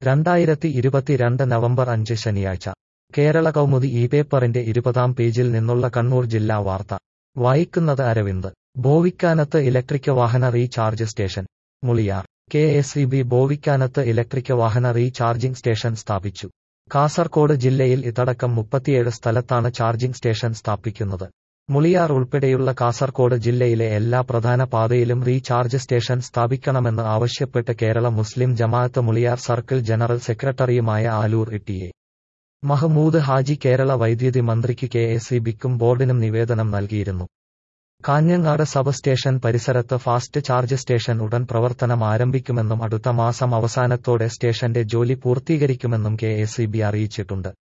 രണ്ടായിരത്തി ഇരുപത്തിരണ്ട് നവംബർ അഞ്ച് ശനിയാഴ്ച കേരള കൗമുദി ഈ പേപ്പറിന്റെ ഇരുപതാം പേജിൽ നിന്നുള്ള കണ്ണൂർ ജില്ലാ വാർത്ത വായിക്കുന്നത് അരവിന്ദ് ബോവിക്കാനത്ത് ഇലക്ട്രിക് വാഹന recharge station Muliyar K S E B ബോവിക്കാനത്ത് ഇലക്ട്രിക് വാഹന റീചാർജിംഗ് സ്റ്റേഷൻ സ്ഥാപിച്ചു കാസർകോട് ജില്ലയിൽ ഇതടക്കം മുപ്പത്തിയേഴ് സ്ഥലത്താണ് ചാർജിംഗ് സ്റ്റേഷൻ സ്ഥാപിക്കുന്നത് മുളിയാർ ഉൾപ്പെടെയുള്ള കാസർകോട് ജില്ലയിലെ എല്ലാ പ്രധാന പാതയിലും റീചാർജ് സ്റ്റേഷൻ സ്ഥാപിക്കണമെന്ന് ആവശ്യപ്പെട്ട് കേരള മുസ്ലിം ജമാഅത്ത് മുളിയാർ സർക്കിൾ ജനറൽ സെക്രട്ടറിയുമായ ആലൂർ ഇട്ടിയെ മഹ്മൂദ് ഹാജി കേരള വൈദ്യുതി മന്ത്രിക്ക് കെ എസ് ഇ ബിക്കും ബോർഡിനും നിവേദനം നൽകിയിരുന്നു കാഞ്ഞങ്ങാട് സബ് സ്റ്റേഷൻ പരിസരത്ത് ഫാസ്റ്റ് ചാർജ് സ്റ്റേഷൻ ഉടൻ പ്രവർത്തനം ആരംഭിക്കുമെന്നും അടുത്ത മാസം അവസാനത്തോടെ സ്റ്റേഷന്റെ ജോലി പൂർത്തീകരിക്കുമെന്നും കെ അറിയിച്ചിട്ടുണ്ട്